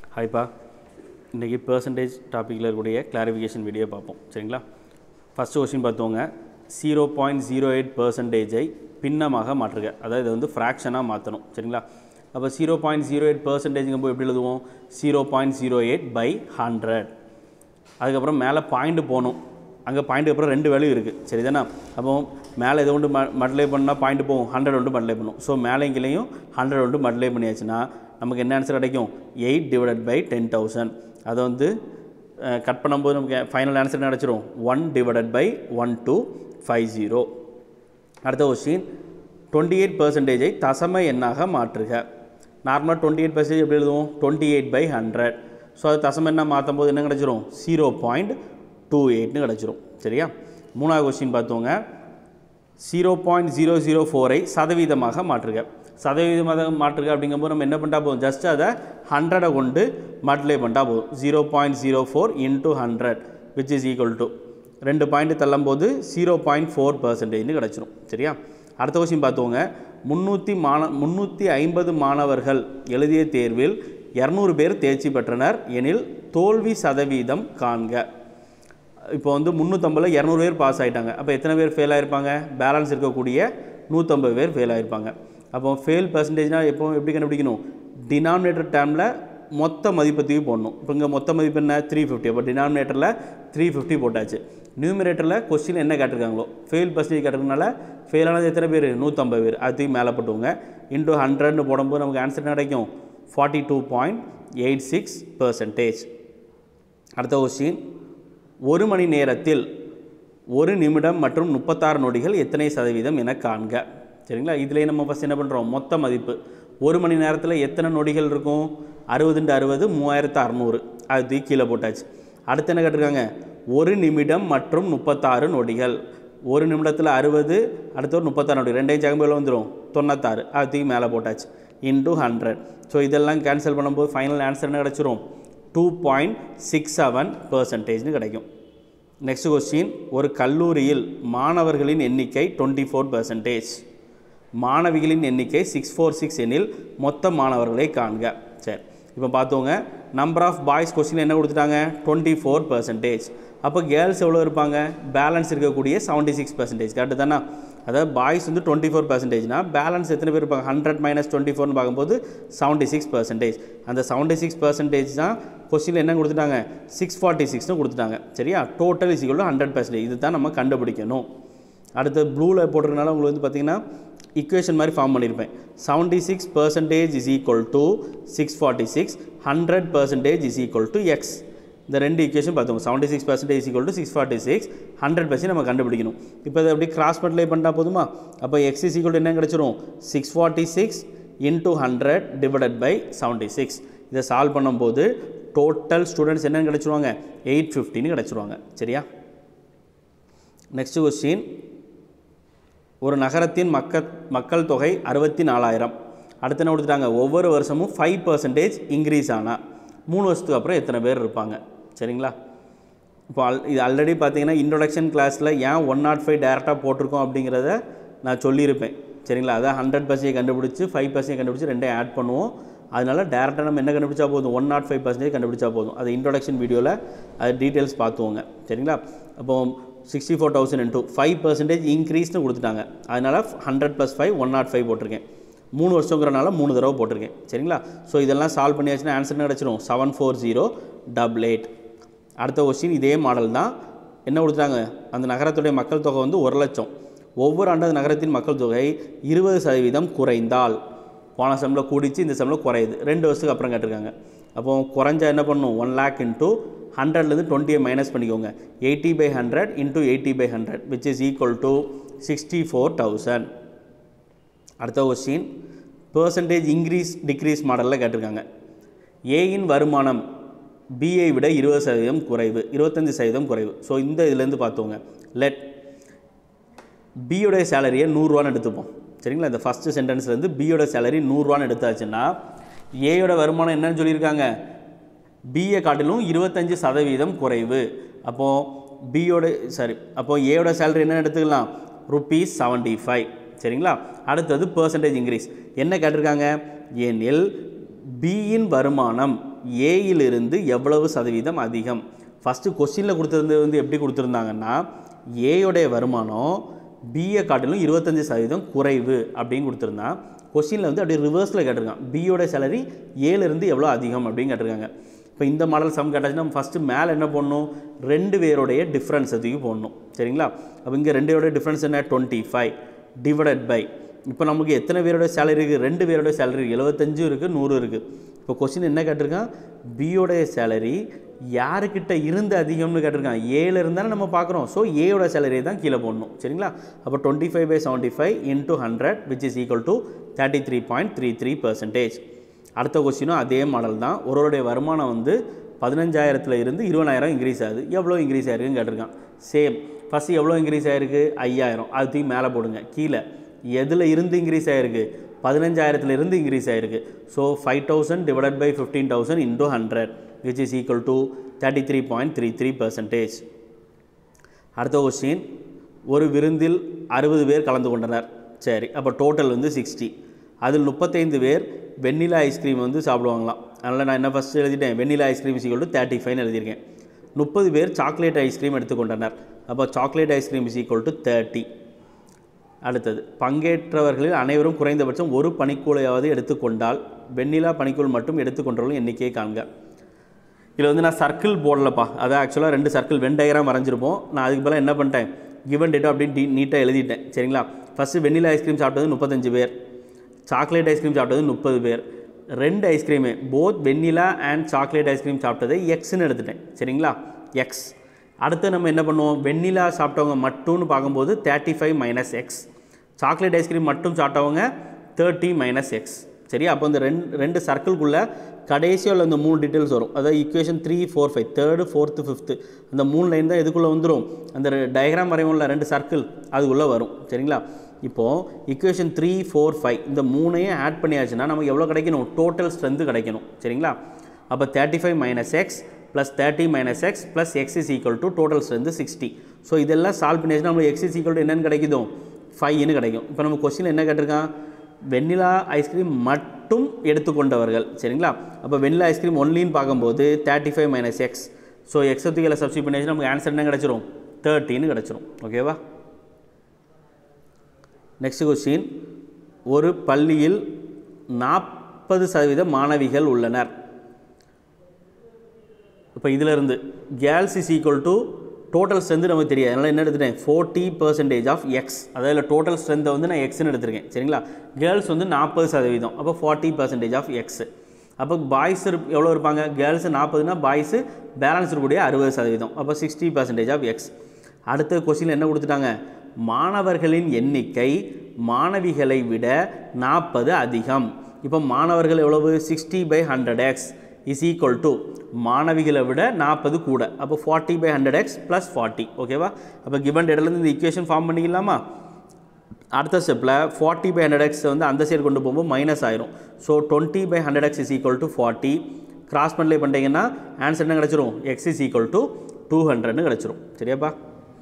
ஹாய்ப்பா இன்றைக்கி பர்சன்டேஜ் டாப்பிக்கில் இருக்கக்கூடிய கிளாரிஃபிகேஷன் வீடியோ பார்ப்போம் சரிங்களா ஃபஸ்ட்டு கொஸ்டின் பார்த்தவங்க ஜீரோ பாயிண்ட் ஜீரோ எயிட் பர்சன்டேஜை பின்னமாக மாற்றுக அதாவது இதை வந்து ஃப்ராக்ஷனாக மாற்றணும் சரிங்களா அப்போ ஜீரோ பாயிண்ட் ஜீரோ எயிட் பர்சன்டேஜுங்கும்போது எப்படி எழுதுவோம் zero point zero eight by hundred அதுக்கப்புறம் மேலே பாயிண்ட் போகணும் அங்கே பாயிண்ட்டுக்கு அப்புறம் ரெண்டு வேல்யூ இருக்குது சரிதானா அப்போ மேலே எதை ஒன்று ம மல்டிப்ளை பண்ணால் பாயிண்ட் போகும் ஹண்ட்ரட் ஒன்று மல்டிப்ளை பண்ணும் ஸோ மேலே கீழேயும் ஹண்ட்ரட் ஒன்று மல்டிப்ளை பண்ணியாச்சுன்னா நமக்கு என்ன ஆன்சர் கிடைக்கும் eight divided by ten thousand அதை வந்து கட் பண்ணும்போது நமக்கு ஃபைனல் ஆன்சர் என்ன கிடச்சிரும் one divided by one two five zero அடுத்த கொஸ்டின் டுவெண்ட்டி எயிட் பர்சன்டேஜை தசம எண்ணாக மாற்றுக நார்மலாக டுவெண்ட்டி எயிட் பர்சன்டேஜ் எப்படி எழுதுவோம் twenty eight by hundred so அது தசம எண்ணா மாற்றும் போது என்ன கிடச்சிரும் ஜீரோ பாயிண்ட் டூ எயிட்னு கிடச்சிரும் சரியா மூணாவது கொஸ்டின் பார்த்தோங்க ஜீரோ பாயிண்ட் ஜீரோ ஜீரோ ஃபோரை சதவீதமாக மாற்றுக சதவீதமாக மாற்றுக அப்படிங்கும்போது நம்ம என்ன பண்ணிட்டா போதும் ஜஸ்ட் அதை ஹண்ட்ரடை கொண்டு மல்டிப்ளை பண்ணிட்டா போதும் zero point zero four into hundred which is equal to ரெண்டு பாயிண்ட் தள்ளும்போது ஜீரோ பாயிண்ட் ஃபோர் பர்சன்டேஜ்னு கிடச்சிரும் சரியா அடுத்த கொஸ்டின் பார்த்தவங்க முந்நூற்றி மாண முந்நூற்றி ஐம்பது மாணவர்கள் எழுதிய தேர்வில் இரநூறு பேர் தேர்ச்சி பெற்றனர் எனில் தோல்வி சதவீதம் காண்க இப்போ வந்து முந்நூற்றம்பதில் இரநூறு பேர் பாஸ் ஆகிட்டாங்க அப்போ எத்தனை பேர் ஃபெயில் ஆகிருப்பாங்க பேலன்ஸ் இருக்கக்கூடிய நூற்றம்பது பேர் ஃபெயில் ஆகிருப்பாங்க அப்போ ஃபெயில் பர்சன்டேஜ்னால் எப்போ எப்படி கண்டுபிடிக்கணும் டினாமினேட்டர் டேர்மில் மொத்த மதிப்பத்தையும் போடணும் இப்போ இங்கே மொத்த மதிப்பு என்ன த்ரீ ஃபிஃப்டி அப்போ டினாமினேட்டரில் த்ரீ ஃபிஃப்டி போட்டாச்சு நியூமினேட்டரில் கொஸ்டின் என்ன கேட்டிருக்காங்களோ ஃபெயில் பர்சன்டேஜ் கேட்டிருக்கனால ஃபெயில் ஆனது எத்தனை பேர் நூற்றம்பது பேர் அதுக்கு மேலே போட்டுவோங்க இன்டூ ஹண்ட்ரட்னு போடும்போது நமக்கு ஆன்சர் என்ன கிடைக்கும் forty two point eight six percentage அடுத்த கொஸ்டின் ஒரு மணி நேரத்தில் ஒரு நிமிடம் மற்றும் முப்பத்தாறு நொடிகள் எத்தனை சதவீதம் என காண்க சரிங்களா இதிலே நம்ம ஃபஸ்ட் என்ன பண்ணுறோம் மொத்த மதிப்பு ஒரு மணி நேரத்தில் எத்தனை நொடிகள் இருக்கும் அறுபதுண்டு அறுபது மூவாயிரத்து அறநூறு அது தூக்கி கீழே போட்டாச்சு அடுத்து என்ன கேட்டிருக்காங்க ஒரு நிமிடம் மற்றும் முப்பத்தாறு நொடிகள் ஒரு நிமிடத்தில் அறுபது அடுத்த ஒரு முப்பத்தாறு நொடி ரெண்டையும் ஜகம்பேல வந்துடும் தொண்ணூத்தாறு அது தூக்கி மேலே போட்டாச்சு இன்டூ ஹண்ட்ரட் ஸோ இதெல்லாம் கேன்சல் பண்ணும்போது ஃபைனல் ஆன்சர் என்ன கிடச்சிரும் டூ பாயிண்ட் சிக்ஸ் செவன் பர்சன்டேஜ்னு கிடைக்கும் நெக்ஸ்ட் கொஸ்டின் ஒரு கல்லூரியில் மாணவர்களின் எண்ணிக்கை டுவெண்ட்டி ஃபோர் பர்சன்டேஜ் மாணவிகளின் எண்ணிக்கை சிக்ஸ் ஃபோர் சிக்ஸ் எனில் மொத்த மாணவர்களை காண்க சரி இப்போ பார்த்தோங்க நம்பர் ஆஃப் பாய்ஸ் கொஸ்டின் என்ன கொடுத்துட்டாங்க டுவெண்ட்டி ஃபோர் பர்சன்டேஜ் அப்போ கேர்ள்ஸ் எவ்வளோ இருப்பாங்க பேலன்ஸ் இருக்கக்கூடிய செவன்ட்டி சிக்ஸ் பர்சன்டேஜ் கரெக்டு தானே அதாவது பாய்ஸ் வந்து டுவெண்ட்டி ஃபோர் பர்சன்டேஜ்னா பேலன்ஸ் எத்தனை பேர் இருப்பாங்க ஹண்ட்ரட் மைனஸ் டுவெண்ட்டி ஃபோர்னு பார்க்கும்போது செவன்ட்டி சிக்ஸ் பர்சன்டேஜ் அந்த செவன்ட்டி சிக்ஸ் பர்சன்டேஜ் தான் கொஸ்டினில் என்ன கொடுத்துட்டாங்க சிக்ஸ் ஃபார்ட்டி சிக்ஸ்னு கொடுத்துட்டாங்க சரியா total is equal hundred percentage இது தான் நம்ம கண்டுபிடிக்கணும் அடுத்து ப்ளூவில் போட்டிருக்கனால உங்களுக்கு வந்து பார்த்திங்கன்னா இக்குவேஷன் மாதிரி ஃபார்ம் பண்ணியிருப்பேன் seventy six percentage is equal to six forty six hundred percentage is equal to X இந்த ரெண்டு ஈக்குவேஷன் பார்த்தோம் seventy six percentage equal to six forty six hundred percent நம்ம கண்டுபிடிக்கணும் இப்போ அதை அப்படி கிராஸ் மல்டிப்ளை பண்ணிட்டா போதுமா அப்போ எக்ஸ் இஸ் ஈக்குவல் என்ன கிடச்சிரும் six forty six into hundred divided by seventy six இதை சால்வ் பண்ணும்போது டோட்டல் ஸ்டூடெண்ட்ஸ் என்னென்னு கிடச்சிருவாங்க எயிட் ஃபிஃப்டின்னு கிடச்சிருவாங்க சரியா நெக்ஸ்ட் கொஸ்டின் ஒரு நகரத்தின் மக்கள் மக்கள் தொகை அறுபத்தி நாலாயிரம் அடுத்து என்ன கொடுத்துட்டாங்க ஒவ்வொரு வருஷமும் ஃபைவ் பர்சன்டேஜ் இன்க்ரீஸ் ஆனால் மூணு வருஷத்துக்கு அப்புறம் எத்தனை பேர் இருப்பாங்க சரிங்களா இப்போ அல் இது ஆல்ரெடி பார்த்தீங்கன்னா இன்ட்ரொடக்ஷன் கிளாஸில் ஏன் ஒன் நாட் ஃபைவ் டேரெக்டாக போட்டிருக்கோம் அப்படிங்கிறத நான் சொல்லியிருப்பேன் சரிங்களா அதான் ஹண்ட்ரட் பர்சன்டேஜ் கண்டுபிடிச்சி ஃபைவ் பர்சன்டேஜ் கண்டுபிடிச்சி ரெண்டையும் ஆட் பண்ணுவோம் அதனால் டேரெக்டாக நம்ம என்ன கண்டுபிடிச்சா போதும் ஒன் நாட் ஃபைவ் பர்சன்டேஜ் கண்டுபிடிச்சா போதும் அது இன்ட்ரொடக்ஷன் வீடியோவில் அது டீட்டெயில்ஸ் பார்த்துவோங்க சரிங்களா அப்போ sixty four thousand into five percentage இன்க்ரீஸ்னு கொடுத்துட்டாங்க அதனால் hundred plus five one not five போட்டிருக்கேன் மூணு வருஷங்கிறனால மூணு தடவை போட்டிருக்கேன் சரிங்களா ஸோ இதெல்லாம் சால்வ் பண்ணியாச்சுன்னா ஆன்சர் என்ன கிடச்சிரும் seven four zero double eight அடுத்த கொஸ்டின் இதே மாடல் தான் என்ன கொடுத்துட்டாங்க அந்த நகரத்துடைய மக்கள் தொகை வந்து ஒரு லட்சம் ஒவ்வொரு ஆண்டு நகரத்தின் மக்கள் தொகை இருபது சதவீதம் குறைந்தால் போன செம்மில் கூடிச்சு இந்த செம்மில் குறையுது ரெண்டு வருஷத்துக்கு அப்புறம் கேட்டிருக்காங்க அப்போ குறைஞ்சா என்ன பண்ணும் ஒன் லேக் இன்ட்டு ஹண்ட்ரட்லேருந்து டுவெண்ட்டியை மைனஸ் பண்ணிக்கோங்க eighty by hundred into eighty by hundred which is equal to sixty four thousand அடுத்த கொஸ்டின் பர்சன்டேஜ் இன்க்ரீஸ் டிக்ரீஸ் மாடலில் கேட்டிருக்காங்க ஏயின் வருமானம் பிஐ விட இருபது சதவீதம் குறைவு இருபத்தஞ்சி சதவீதம் குறைவு ஸோ இந்த இதுலேருந்து பார்த்தோங்க லெட் பியோடைய சேலரியை நூறுரூவான்னு எடுத்துப்போம் சரிங்களா இந்த ஃபஸ்ட்டு சென்டென்ஸ்லேருந்து பியோட சேலரி நூறுரூவான்னு எடுத்தாச்சுன்னா ஏயோட வருமானம் என்னன்னு சொல்லியிருக்காங்க பிஏ காட்டிலும் இருபத்தஞ்சி சதவீதம் குறைவு அப்போது பியோட சாரி அப்போது ஏயோட சேலரி என்ன எடுத்துக்கலாம் ருபீஸ் செவன்ட்டி ஃபைவ் சரிங்களா அடுத்தது பர்சன்டேஜ் இன்க்ரீஸ் என்ன கேட்டிருக்காங்க எனில் பியின் வருமானம் ஏயிலிருந்து எவ்வளவு சதவீதம் அதிகம் ஃபஸ்ட்டு கொஸ்டினில் கொடுத்தது வந்து எப்படி கொடுத்துருந்தாங்கன்னா ஏயோடைய வருமானம் பிஏ காட்டிலும் இருபத்தஞ்சி சதவீதம் குறைவு அப்படின்னு கொடுத்துருந்தான் கொஸ்டினில் வந்து அப்படியே ரிவர்ஸில் கேட்டிருக்கான் பியோட சேலரி ஏலேருந்து எவ்வளோ அதிகம் அப்படின்னு கேட்டிருக்காங்க இப்போ இந்த மாடல் சம் கேட்டாச்சுன்னா நம்ம ஃபஸ்ட்டு மேலே என்ன பண்ணணும் ரெண்டு பேருடைய டிஃப்ரென்ஸ் அதுக்கு போடணும் சரிங்களா அப்போ இங்கே ரெண்டு பேருடைய டிஃப்ரென்ஸ் என்ன டுவெண்ட்டி ஃபைவ் டிவைடட் பை இப்போ நமக்கு எத்தனை பேரோட சேலரி இருக்குது ரெண்டு பேரோட சேலரி எழுபத்தஞ்சும் இருக்குது நூறு இருக்குது இப்போ கொஸ்டின் என்ன கேட்டிருக்கான் பியோடைய சேலரி யாருக்கிட்ட இருந்து அதிகம்னு கேட்டிருக்கான் ஏல இருந்தாலும் நம்ம பார்க்குறோம் ஸோ ஏயோட சேலரி தான் கீழே போடணும் சரிங்களா அப்போ twenty five by seventy five into hundred which is equal to thirty three point three three percentage அடுத்த கொஸ்டினும் அதே மாடல் தான் ஒருவருடைய வருமானம் வந்து பதினஞ்சாயிரத்தில் இருந்து இருபதாயிரம் இன்க்ரீஸ் ஆகுது எவ்வளோ இன்க்ரீஸ் ஆயிருக்குன்னு கேட்டிருக்கான் சேம் ஃபஸ்ட்டு எவ்வளோ இன்க்ரீஸ் ஆயிருக்கு ஐயாயிரம் அது தூக்கி மேலே போடுங்க கீழே எதில் இருந்து இன்க்ரீஸ் ஆயிருக்கு பதினஞ்சாயிரத்துல இருந்து இன்க்ரீஸ் ஆயிருக்கு so five thousand divided by fifteen thousand into hundred which is equal to thirty three point three three percentage அடுத்த கொஸ்டின் ஒரு விருந்தில் அறுபது பேர் கலந்து கொண்டனர் சரி அப்போ டோட்டல் வந்து சிக்ஸ்டி அதில் முப்பத்தைந்து பேர் வெண்ணிலா ஐஸ்கிரீம் வந்து சாப்பிடுவாங்களாம் அதனால் நான் என்ன ஃபஸ்ட்டு எழுதிட்டேன் vanilla ice cream is to thirty ஃபைவ்னு எழுதியிருக்கேன் முப்பது பேர் சாக்லேட் ஐஸ்கிரீம் எடுத்துக்கொண்டனர் அப்போ chocolate ice cream is equal to thirty அடுத்தது பங்கேற்றவர்களில் அனைவரும் குறைந்தபட்சம் ஒரு பனிக்கூழையாவது எடுத்துக்கொண்டால் வெண்ணிலா பனிக்கூழ் மட்டும் எடுத்துக்கொண்டவர்களும் எண்ணிக்கையை காண்க இதில் வந்து நான் சர்க்கிள் போடலப்பா அதான் ஆக்சுவலாக ரெண்டு சர்க்கிள் வென் டயக்ராம் வரைஞ்சிருப்போம் நான் அதுக்கு பதிலாக என்ன பண்ணிட்டேன் கிவன் டேட்டா அப்படின்னு டி நீட்டாக எழுதிட்டேன் சரிங்களா ஃபஸ்ட்டு வெண்ணிலா ஐஸ்கிரீம் சாப்பிட்டது முப்பத்தஞ்சு பேர் சாக்லேட் ஐஸ்கிரீம் சாப்பிட்டது முப்பது பேர் ரெண்டு ice cream both vanilla and chocolate ice cream சாப்பிட்டதை எக்ஸ்னு எடுத்துட்டேன் சரிங்களா எக்ஸ் அடுத்து நம்ம என்ன பண்ணுவோம் வெண்ணிலா சாப்பிட்டவங்க மட்டும்னு பார்க்கும்போது thirty five minus X chocolate ice cream மட்டும் சாப்பிட்டவங்க தேர்ட்டி மைனஸ் எக்ஸ் சரியா அப்போ இந்த ரெண்டு ரெண்டு சர்க்கிள்குள்ளே கடைசியாக உள்ள இந்த மூணு டீட்டெயில்ஸ் வரும் அதாவது equation three four five third fourth fifth அந்த மூணு லைன் தான் இதுக்குள்ளே வந்துடும் அந்த டயக்ராம் வரையும்ல ரெண்டு சர்க்கிள் அதுக்குள்ளே வரும் சரிங்களா இப்போது ஈக்குவேஷன் த்ரீ ஃபோர் ஃபைவ் இந்த மூணையும் ஆட் பண்ணியாச்சுன்னா நமக்கு எவ்வளோ கிடைக்கணும் டோட்டல் ஸ்ட்ரென்த்து கிடைக்கணும் சரிங்களா அப்போ thirty five minus x plus thirty minus x plus x is equal to total strength sixty so இதெல்லாம் சால்வ் பண்ணியாச்சுன்னா நம்மளுக்கு எக்ஸ் இஸ் ஈக்குவல் டு என்னென்னு கிடைக்குதோ ஃபைவ்னு கிடைக்கும் இப்போ நம்ம கொஸ்டின் என்ன கேட்டிருக்கான் வெண்ணிலா ஐஸ்கிரீம் மட்டும் எடுத்துக்கொண்டவர்கள் சரிங்களா அப்போ வெண்ணிலா ஐஸ்கிரீம் ஒன்லின்னு பார்க்கும்போது thirty five minus x so x தூக்கியில் சப்ஸ்டியூட் பண்ணியாச்சுன்னா நமக்கு ஆன்சர் என்ன கிடச்சிரும் தேர்ட்டின்னு கிடச்சிரும் ஓகேவா நெக்ஸ்ட் கொஸ்டின் ஒரு பள்ளியில் நாற்பது சதவீத மாணவிகள் உள்ளனர் இப்போ இதிலிருந்து girls is equal to total strength நமக்கு தெரியாது அதனால் என்ன எடுத்துட்டேன் ஃபோர்ட்டி பர்சன்டேஜ் ஆஃப் எக்ஸ் அதாவது டோட்டல் ஸ்ட்ரென்த்தை வந்து நான் எக்ஸ்னு எடுத்திருக்கேன் சரிங்களா கேர்ள்ஸ் வந்து நாற்பது சதவீதம் அப்போ ஃபார்ட்டி பர்சன்டேஜ் ஆஃப் எக்ஸ் அப்போ பாய்ஸ் எவ்வளோ இருப்பாங்க கேர்ள்ஸ் நாற்பதுனா பாய்ஸு பேலன்ஸ் இருக்கக்கூடிய அறுபது சதவீதம் அப்போ சிக்ஸ்டி பர்சன்டேஜ் ஆஃப் எக்ஸ் அடுத்த கொஸ்டின் என்ன கொடுத்துட்டாங்க மாணவர்களின் எண்ணிக்கை மாணவிகளை விட நாற்பது அதிகம் இப்போ மாணவர்கள் எவ்வளவு sixty by hundred x is equal to மாணவிகளை விட நாற்பது கூட அப்போ forty by hundred x plus forty ஓகேவா அப்போ கிவன் டேட்டிலேருந்து இந்த ஈக்குவேஷன் ஃபார்ம் பண்ணிக்கலாமா அடுத்த ஸ்டெப்பில் ஃபார்ட்டி பை ஹண்ட்ரட் எக்ஸ் வந்து அந்த சைடு கொண்டு போகும்போது மைனஸ் ஆயிரும் so twenty by hundred x is equal to forty cross பண்ணலே பண்ணிட்டீங்கன்னா ஆன்சர் என்ன கிடச்சிரும் x is equal to two ஹண்ட்ரட்னு கிடச்சிரும் சரியாப்பா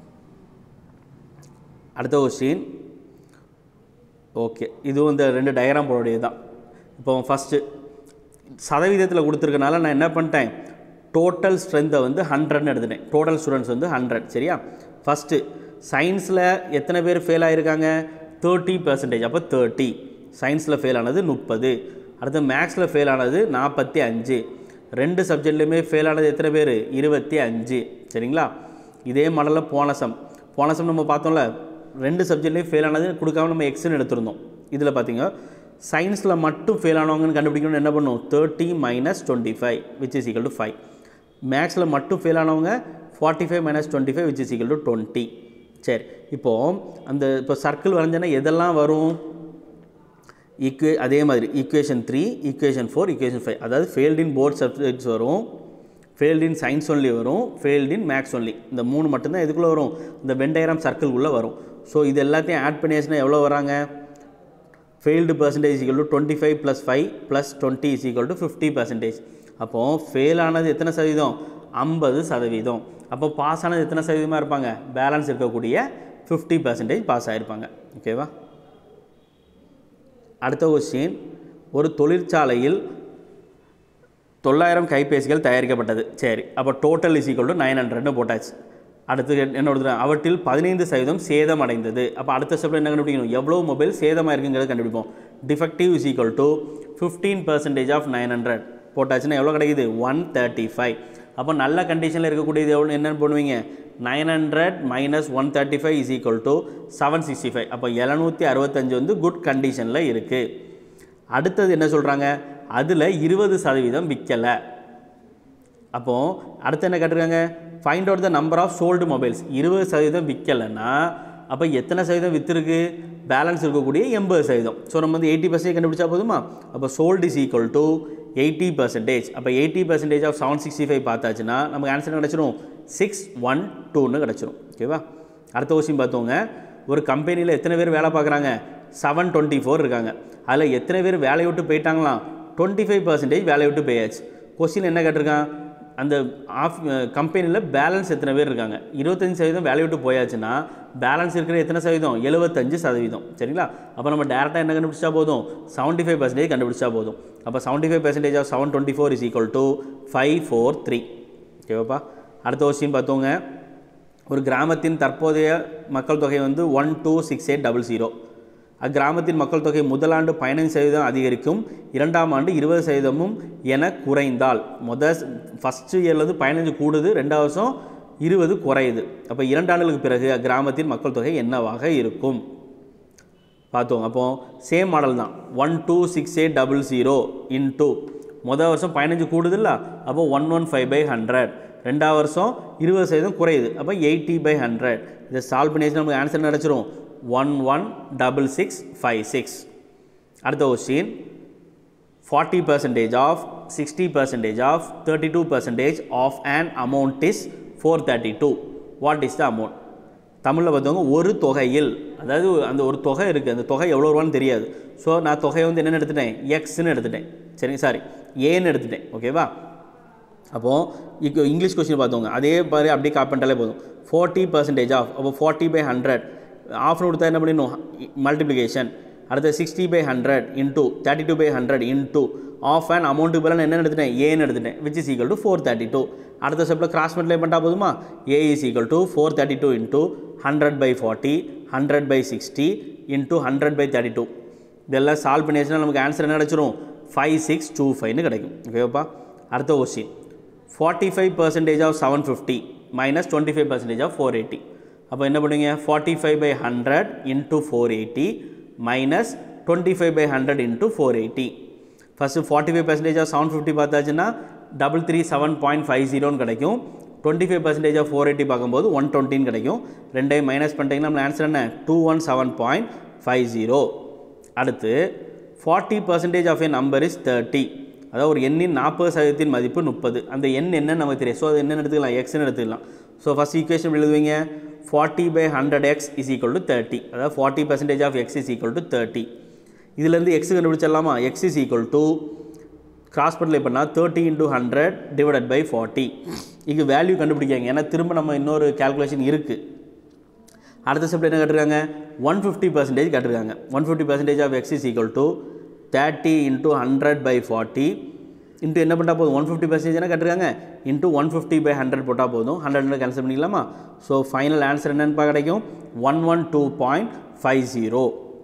அடுத்த கொஸ்டின் ஓகே இதுவும் இந்த ரெண்டு டயக்ராம் போடக்கூடியது தான் இப்போ ஃபஸ்ட்டு சதவீதத்தில் கொடுத்துருக்கனால நான் என்ன பண்ணிட்டேன் டோட்டல் ஸ்ட்ரென்த்தை வந்து ஹண்ட்ரட்னு எடுத்துட்டேன் டோட்டல் ஸ்டூடெண்ட்ஸ் வந்து ஹண்ட்ரட் சரியா ஃபஸ்ட்டு சயின்ஸில் எத்தனை பேர் ஃபெயில் ஆகிருக்காங்க தேர்ட்டி பர்சன்டேஜ் அப்போ தேர்ட்டி சயின்ஸில் ஃபெயில் ஆனது முப்பது அடுத்து மேக்ஸில் ஃபெயில் ஆனது நாற்பத்தி அஞ்சு ரெண்டு சப்ஜெக்ட்லேயுமே ஃபெயில் ஆனது எத்தனை பேர் இருபத்தி அஞ்சு சரிங்களா இதே மாடலில் போன சம் போன சம் நம்ம பார்த்தோம்ல ரெண்டு சப்ஜெக்ட்லேயும் ஃபெயில் ஆனது கொடுக்காம நம்ம எக்ஸ்னு எடுத்திருந்தோம் இதில் பார்த்தீங்க சயின்ஸில் மட்டும் ஃபெயில் ஆனவங்கன்னு கண்டுபிடிக்கணும்னு என்ன பண்ணும் thirty minus twenty five which is equal to five மேக்ஸில் மட்டும் ஃபெயில் ஆனவங்க forty five minus twenty five which is equal to twenty சரி இப்போது அந்த இப்போ சர்க்கிள் வரைஞ்சேன்னா எதெல்லாம் வரும் ஈக்குவே அதே மாதிரி equation three equation four equation five அதாவது ஃபெயில்ட் இன் போர்ட் சப்ஜெக்ட்ஸ் வரும் ஃபெயில்ட் இன் சயின்ஸ் ஒன்லி வரும் ஃபெயில்ட் இன் மேக்ஸ் ஒன்லி இந்த மூணு மட்டும்தான் எதுக்குள்ளே வரும் இந்த வெண்டைகிராம் சர்க்கிள்குள்ளே வரும் ஸோ இது எல்லாத்தையும் ஆட் பண்ணியாச்சுன்னா எவ்வளோ வராங்க failed percentage equal to twenty five plus five plus twenty is equal to fifty percentage அப்போது ஃபெயில் ஆனது எத்தனை சதவீதம் ஐம்பது சதவீதம் அப்போ பாஸ் ஆனது எத்தனை சதவீதமாக இருப்பாங்க பேலன்ஸ் இருக்கக்கூடிய ஃபிஃப்டி பர்சன்டேஜ் பாஸ் ஆகிருப்பாங்க ஓகேவா அடுத்த கொஸ்டின் ஒரு தொழிற்சாலையில் தொள்ளாயிரம் கைபேசிகள் தயாரிக்கப்பட்டது சரி அப்போ total is equal to nine ஹண்ட்ரட்னு போட்டாச்சு அடுத்து என்ன கொடுத்துருக்காங்க அவற்றில் பதினைந்து சதவீதம் சேதம் அடைந்தது அப்போ அடுத்த ஸ்டெப்பில் என்ன கண்டுபிடிக்கணும் எவ்வளோ மொபைல் சேதமாக இருக்குங்கிறத கண்டுபிடிப்போம் defective is equal to fifteen percentage of nine hundred போட்டாச்சுன்னா எவ்வளோ கிடைக்குது ஒன் தேர்ட்டி ஃபைவ் அப்போ நல்ல கண்டிஷனில் இருக்கக்கூடியது எவ்வளோ என்னென்னு பண்ணுவீங்க nine hundred minus one thirty five is equal to seven sixty five அப்போ எழுநூற்றி அறுபத்தஞ்சு வந்து குட் கண்டிஷனில் இருக்குது அடுத்தது என்ன சொல்கிறாங்க அதில் இருபது சதவீதம் விற்கலை அப்போது அடுத்து என்ன கேட்டிருக்காங்க find out the number of sold mobiles இருபது சதவீதம் விற்கலைன்னா அப்போ எத்தனை சதவீதம் விற்றுருக்கு பேலன்ஸ் இருக்கக்கூடிய எண்பது சதவீதம் ஸோ நம்ம வந்து எயிட்டி பர்சன்டேஜ் கண்டுபிடிச்சா போதுமா அப்போ sold is equal to eighty percentage அப்போ eighty percentage of seven sixty five பார்த்தாச்சுன்னா நமக்கு ஆன்சர் கிடச்சிரும் சிக்ஸ் ஒன் டூன்னு கிடச்சிரும் ஓகேவா அடுத்த கொஸ்டின் பார்த்தோங்க ஒரு கம்பெனியில் எத்தனை பேர் வேலை பார்க்குறாங்க செவன் டுவெண்ட்டி ஃபோர் இருக்காங்க அதில் எத்தனை பேர் வேலையை விட்டு போயிட்டாங்களாம் டுவெண்ட்டி ஃபைவ் பர்சன்டேஜ் வேலையை விட்டு போயாச்சு கொஸ்டின் என்ன கேட்டிருக்கான் அந்த ஆஃப் கம்பெனியில் பேலன்ஸ் எத்தனை பேர் இருக்காங்க இருபத்தஞ்சி சதவீதம் வேலையை விட்டு போயாச்சுன்னா பேலன்ஸ் இருக்கிற எத்தனை சதவீதம் எழுபத்தஞ்சு சதவீதம் சரிங்களா அப்போ நம்ம டேரெக்டாக என்ன கண்டுபிடிச்சா போதும் செவன்ட்டி ஃபைவ் பர்சன்டேஜ் கண்டுபிடிச்சா போதும் அப்போ seventy five percentage of seven twenty four is equal to five four three ஓகேவாப்பா அடுத்த கொஸ்டின் பார்த்தோங்க ஒரு கிராமத்தின் தற்போதைய மக்கள் தொகை வந்து one two six eight double zero அக்கிராமத்தின் மக்கள் தொகை முதலாண்டு பதினைந்து சதவீதம் அதிகரிக்கும் இரண்டாம் ஆண்டு இருபது சதவீதமும் என குறைந்தால் முத ஃபஸ்ட்டு இயர்லேருந்து பதினஞ்சு கூடுது ரெண்டாவது வருஷம் இருபது குறையுது அப்போ இரண்டு ஆண்டுகளுக்கு பிறகு அக்கிராமத்தின் மக்கள் தொகை என்னவாக இருக்கும் பார்த்தோம் அப்போ சேம் மாடல் தான் one two six eight double zero in two மொதல் வருஷம் பதினஞ்சு கூடுதில்ல அப்போ one one five by hundred ரெண்டாவது வருஷம் இருபது சதவீதம் குறையுது அப்போ எயிட்டி பை ஹண்ட்ரட் இதை சால்வ் பண்ணி நமக்கு ஆன்சர் கிடச்சிரும் one one double six five six அடுத்த question forty percentage of sixty percentage of thirty two percentage of an amount is four thirty two what is the amount தமிழில் பார்த்தவங்க ஒரு தொகையில் அதாவது அந்த ஒரு தொகை இருக்குது அந்த தொகை எவ்வளோ ரூபான்னு தெரியாது ஸோ நான் தொகையை வந்து என்னென்னு எடுத்துட்டேன் எக்ஸ்ன்னு எடுத்துட்டேன் சரிங்க சாரி ஏன்னு எடுத்துட்டேன் ஓகேவா அப்போது இப்போ இங்கிலீஷ் கொஸ்டின் பார்த்தவங்க அதே மாதிரி அப்படியே காப்பி பண்ணிட்டாலே போதும் ஃபார்ட்டி பர்சன்டேஜ் ஆஃப் அப்போ ஃபார்ட்டி பை ஹண்ட்ரட் ஆஃப்னு கொடுத்தா என்ன பண்ணிடணும் மல்டிப்ளிகேஷன் அடுத்து sixty by hundred into thirty two by hundred into of and amount பதிலாக என்ன எடுத்துட்டேன் ஏன்னு எடுத்துட்டேன் which is equal to four thirty two அடுத்த ஸ்டெப்பில் கிராஸ் மல்டிப்ளை பண்ணிட்டா போதுமா a is equal to four thirty two into hundred by forty hundred by sixty into hundred by thirty two இதெல்லாம் சால்வ் பண்ணியாச்சுன்னா நமக்கு ஆன்சர் என்ன கிடச்சிரும் ஃபைவ் சிக்ஸ் டூ ஃபைவ்னு கிடைக்கும் ஓகேவாப்பா அடுத்த question forty five percentage of seven fifty minus twenty five percentage of four eighty அப்போ என்ன பண்ணுவீங்க forty five by hundred into four eighty minus twenty five by hundred into four eighty first forty five percentage of seven fifty பார்த்தாச்சுன்னா double three seven point five ஜீரோன்னு கிடைக்கும் twenty five percentage of four eighty பார்க்கும்போது one டுவெண்ட்டின்னு கிடைக்கும் ரெண்டையும் minus பண்ணிட்டீங்கன்னா நம்ம answer என்ன two one seven point five zero அடுத்து forty percentage of a number is thirty அதாவது ஒரு எண்ணின் நாற்பது சதவீதத்தின் மதிப்பு முப்பது அந்த எண் என்னன்னு நமக்கு தெரியும் ஸோ அது என்னென்னு எடுத்துக்கலாம் எக்ஸ்னு எடுத்துக்கலாம் ஸோ ஃபஸ்ட் ஈக்குவேஷன் எழுதுவீங்க forty by hundred x is equal to thirty அதாவது forty percentage of x is equal to thirty இதுலேருந்து எக்ஸ் கண்டுபிடிச்சிடலாமா x is equal to cross multiply பண்ணால் thirty into hundred divided by forty இது value கண்டுபிடிக்காங்க ஏன்னா திரும்ப நம்ம இன்னொரு கேல்குலேஷன் இருக்குது அடுத்த ஸ்டெப்பில் என்ன கேட்டிருக்காங்க ஒன் ஃபிஃப்டி பர்சன்டேஜ் கேட்டிருக்காங்க one fifty percentage of x is equal to thirty into hundred by forty into என்ன பண்ணால் போதும் ஒன் ஃபிஃப்டி பர்சன்டேஜ் என்ன கேட்டிருக்காங்க into one fifty by hundred போட்டால் போதும் ஹண்ட்ரட் ஹண்ட்ரட் கேன்சல் பண்ணிக்கலாமா ஸோ ஃபைனல் ஆன்சர் என்னென்னு கிடைக்கும் one one two point five zero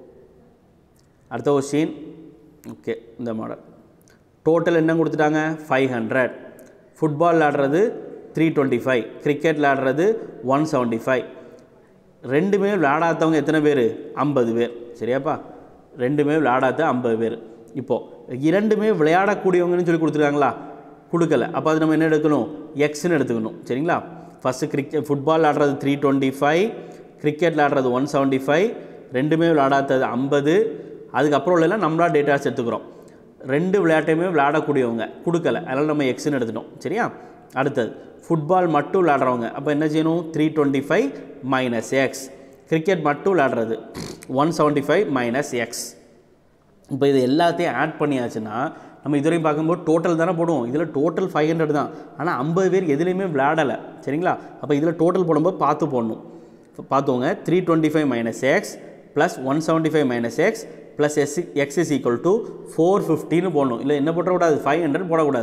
அடுத்த கொஸ்டின் ஓகே இந்த மாடல் டோட்டல் என்ன கொடுத்துட்டாங்க ஃபைவ் ஹண்ட்ரட் ஃபுட்பால் விளாடுறது த்ரீ டுவெண்ட்டி ஃபைவ் கிரிக்கெட் விளாடுறது ஒன் செவன்ட்டி ஃபைவ் ரெண்டுமே விளையாடாதவங்க எத்தனை பேர் ஐம்பது பேர் சரியாப்பா ரெண்டுமே விளையாடாத ஐம்பது பேர் இப்போது இரண்டுமே விளையாடக்கூடியவங்கன்னு சொல்லி கொடுத்துருக்காங்களா கொடுக்கல அப்போ அது நம்ம என்ன எடுக்கணும் எக்ஸ்னு எடுத்துக்கணும் சரிங்களா ஃபஸ்ட்டு கிரிக்கெட் ஃபுட்பால் விளாடுறது த்ரீ டுவெண்ட்டி ஃபைவ் கிரிக்கெட் விளாடுறது ஒன் செவன்ட்டி ஃபைவ் ரெண்டுமே விளையாடாதது ஐம்பது அதுக்கப்புறம் உள்ள நம்மளா டேட்டாஸ் எடுத்துக்கிறோம் ரெண்டு விளையாட்டையுமே விளையாடக்கூடியவங்க கொடுக்கல அதனால் நம்ம எக்ஸ்னு எடுத்துட்டோம் சரியா அடுத்தது ஃபுட்பால் மட்டும் விளையாடுறவங்க அப்போ என்ன செய்யணும் three twenty five minus x cricket மட்டும் விளையாடுறது one seventy five minus x இப்போ இது எல்லாத்தையும் ஆட் பண்ணியாச்சுன்னா நம்ம இதுவரையும் பார்க்கும்போது டோட்டல் தானே போடுவோம் இதில் டோட்டல் ஃபைவ் ஹண்ட்ரட் தான் ஆனால் ஐம்பது பேர் எதுலேயுமே விளையாடலை சரிங்களா அப்போ இதில் டோட்டல் போடும்போது பார்த்து போடணும் பார்த்துவோங்க three twenty five minus x plus one seventy five minus x plus s x is equal to four ஃபிஃப்டின்னு போடணும் இல்லை என்ன போடக்கூடாது ஃபைவ் ஹண்ட்ரட் போடக்கூடாது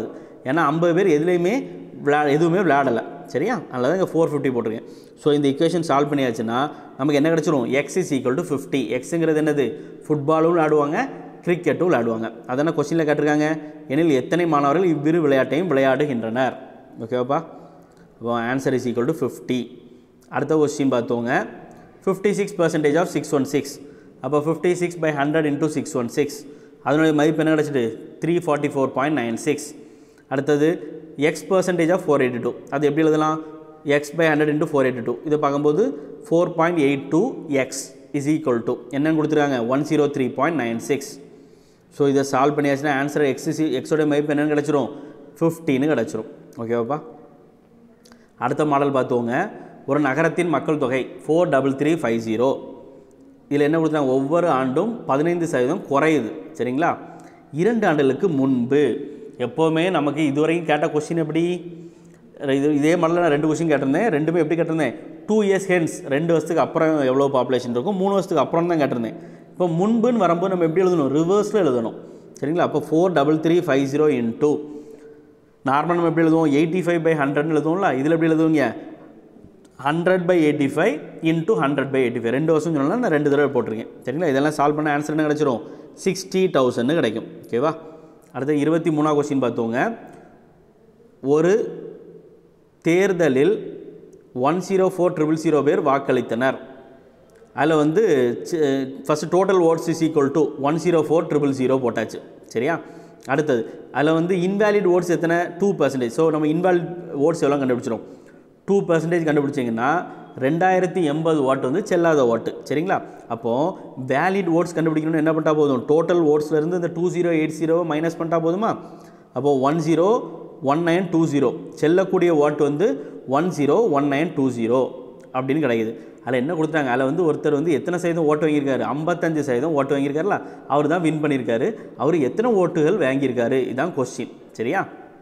ஏன்னா ஐம்பது பேர் எதுலேயுமே விளா எதுவுமே விளையாடலை சரியா அதனால தான் இங்கே ஃபோர் ஃபிஃப்டி போட்டிருக்கேன் ஸோ இந்த இக்குவேஷன் சால்வ் பண்ணியாச்சுன்னா நமக்கு என்ன கிடச்சிரும் x is equal to fifty எக்ஸுங்கிறது என்னது ஃபுட்பாலும் விளையாடுவாங்க கிரிக்கெட்டும் விளையாடுவாங்க அதான கொஸ்டினில் கேட்டிருக்காங்க எனில் எத்தனை மாணவர்கள் இவ்விரு விளையாட்டையும் விளையாடுகின்றனர் ஓகேவாப்பா அப்போ answer is equal to fifty அடுத்த கொஸ்டின் பார்த்தோங்க fifty six percentage of six one six அப்போ fifty six by hundred into six one six அதனுடைய மதிப்பு என்ன கிடச்சிட்டு three forty four point nine six அடுத்தது x percentage of four eighty two அது எப்படி எழுதலாம் x by hundred into four eighty two இதை பார்க்கும்போது four point eight two x is equal to என்னன்னு கொடுத்துருக்காங்க one zero three point nine six so இதை solve பண்ணியாச்சுன்னா ஆன்சர் எக்ஸ் எக்ஸோட மதிப்பு என்னென்னு கிடச்சிரும் ஃபிஃப்டின்னு கிடச்சிரும் ஓகேவாப்பா அடுத்த மாடல் பார்த்தோங்க ஒரு நகரத்தின் மக்கள் தொகை four double three five zero இதில் என்ன கொடுத்தாங்க ஒவ்வொரு ஆண்டும் பதினைந்து சதவீதம் குறையுது சரிங்களா இரண்டு ஆண்டுகளுக்கு முன்பு எப்போவுமே நமக்கு இதுவரைக்கும் கேட்ட கொஸ்டின் எப்படி இது இதே மாடலில் நான் ரெண்டு கொஸ்டின் கேட்டிருந்தேன் ரெண்டுமே எப்படி கேட்டிருந்தேன் டூ இயர்ஸ் ஹென்ஸ் ரெண்டு வருஷத்துக்கு அப்புறம் எவ்வளோ பாப்புலேஷன் இருக்கும் மூணு வருஷத்துக்கு அப்புறம் தான் கேட்டிருந்தேன் இப்போ முன்புன்னு வரும்போது நம்ம எப்படி எழுதணும் ரிவர்ஸில் எழுதணும் சரிங்களா அப்போ four double three five zero into normal நம்ம எப்படி எழுதுவோம் எயிட்டி ஃபைவ் பை ஹண்ட்ரட்னு எழுதுவோம்ல இதில் எப்படி எழுதுவீங்க hundred by eighty five into hundred by eighty five ரெண்டு வருஷம் சொன்னால் நான் ரெண்டு தடவை போட்டிருக்கேன் சரிங்களா இதெல்லாம் சால்வ் பண்ண ஆன்சர் என்ன கிடச்சிரும் சிக்ஸ்டி தௌசண்ட்னு கிடைக்கும் ஓகேவா அடுத்து இருபத்தி மூணாவது கொஸ்டின் பார்த்தோங்க ஒரு தேர்தலில் one zero four triple zero பேர் வாக்களித்தனர் அதில் வந்து first total votes is equal to one zero four triple zero போட்டாச்சு சரியா அடுத்தது அதில் வந்து இன்வேலிட் ஓட்ஸ் எத்தனை டூ பர்சன்டேஜ் ஸோ நம்ம இன்வேலிட் ஓட்ஸ் எவ்வளோ கண்டுபிடிச்சிரும் டூ பர்சன்டேஜ் கண்டுபிடிச்சிங்கன்னா ரெண்டாயிரத்தி எண்பது வாட் வந்து செல்லாத ஓட்டு சரிங்களா அப்போது வேலிட் ஓட்ஸ் கண்டுபிடிக்கணும்னு என்ன பண்ணிட்டா போதும் டோட்டல் ஓட்ஸ்லேருந்து இந்த டூ ஜீரோ எயிட் ஜீரோவை மைனஸ் பண்ணிட்டா போதுமா அப்போது one zero one nine two zero செல்லக்கூடிய ஓட்டு வந்து one zero one nine two zero அப்படின்னு கிடைக்குது அதில் என்ன கொடுத்தாங்க அதில் வந்து ஒருத்தர் வந்து எத்தனை சதவீதம் ஓட்டு வாங்கியிருக்காரு ஐம்பத்தஞ்சு சதவீதம் ஓட்டு வாங்கியிருக்காருல அவர் தான் வின் பண்ணியிருக்காரு அவர் எத்தனை ஓட்டுகள் வாங்கியிருக்காரு இதுதான் கொஸ்டின் சரியா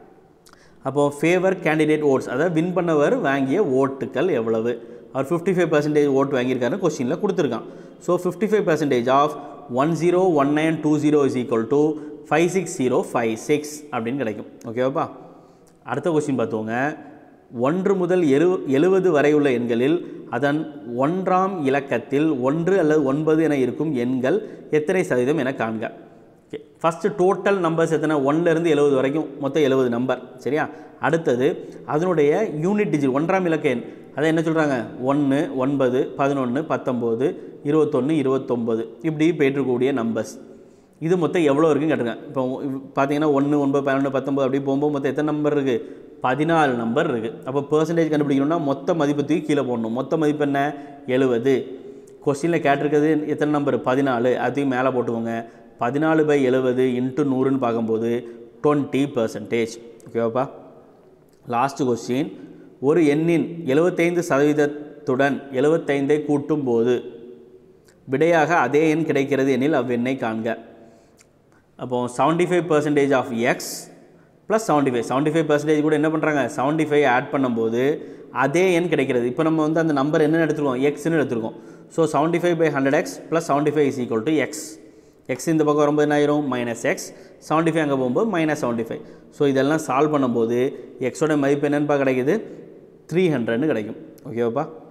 அப்போது ஃபேவர் கேண்டிடேட் ஓட்ஸ் அதாவது வின் பண்ணவர் வாங்கிய ஓட்டுகள் எவ்வளவு அவர் ஃபிஃப்டி ஃபைவ் பர்சன்டேஜ் ஓட்டு வாங்கியிருக்காருன்னு கொஸ்டினில் கொடுத்துருக்கான் so fifty five percentage of one zero one nine two zero is equal to five six zero five six அப்படின்னு கிடைக்கும் ஓகேவாப்பா அடுத்த கொஸ்டின் பார்த்துவோங்க ஒன்று முதல் எரு எழுவது வரை உள்ள எண்களில் அதன் ஒன்றாம் இலக்கத்தில் ஒன்று அல்லது ஒன்பது என இருக்கும் எண்கள் எத்தனை சதவீதம் என காண்க ஓகே ஃபஸ்ட்டு டோட்டல் நம்பர்ஸ் எத்தனை ஒன்லேருந்து எழுபது வரைக்கும் மொத்தம் எழுபது நம்பர் சரியா அடுத்தது அதனுடைய யூனிட் டிஜிட் ஒன்றாம் இலக்க எண் அதை என்ன சொல்கிறாங்க ஒன்று ஒன்பது பதினொன்று பத்தொம்போது இருபத்தொன்று இருபத்தொம்போது இப்படி போயிட்டுருக்கக்கூடிய நம்பர்ஸ் இது மொத்தம் எவ்வளோ இருக்குன்னு கேட்டிருக்கேன் இப்போ பார்த்தீங்கன்னா ஒன்று ஒன்பது பன்னெண்டு பத்தொம்பது அப்படி போகும்போது மொத்தம் எத்தனை நம்பர் இருக்குது பதினாலு நம்பர் இருக்குது அப்போ பர்சன்டேஜ் கண்டுபிடிக்கணும்னா மொத்த மதிப்பு தூக்கி கீழே போடணும் மொத்த மதிப்பு என்ன எழுபது கொஸ்டினில் கேட்டிருக்கிறது எத்தனை நம்பர் பதினாலு அதையும் மேலே போட்டுக்கோங்க பதினாலு பை எழுபது இன்ட்டு நூறுன்னு பார்க்கும்போது டுவெண்ட்டி பர்சன்டேஜ் ஓகேவாப்பா லாஸ்ட் கொஸ்டின் ஒரு எண்ணின் எழுபத்தைந்து சதவீதத்துடன் எழுபத்தைந்தை கூட்டும்போது விடையாக அதே எண் கிடைக்கிறது எனில் அவ்வெண்ணை காண்க அப்போ seventy five percentage of x plus seventy five seventy five percentage கூட என்ன பண்ணுறாங்க செவன்ட்டி ஃபைவ் ஆட் பண்ணும்போது அதே எண் கிடைக்கிறது இப்போ நம்ம வந்து அந்த நம்பர் என்ன எடுத்துருக்கோம் எக்ஸ்னு எடுத்துருக்கோம் so seventy five by hundred x plus seventy five is equal to x x இந்த பக்கம் வரும்போது என்ன ஆயிரும் மைனஸ் எக்ஸ் செவன்ட்டி ஃபைவ் அங்கே போகும்போது மைனஸ் செவன்ட்டி ஃபைவ் ஸோ இதெல்லாம் சால்வ் பண்ணும்போது எக்ஸோட மதிப்பு என்னென்னு கிடைக்குது த்ரீ ஹண்ட்ரட்னு கிடைக்கும் ஓகேவாப்பா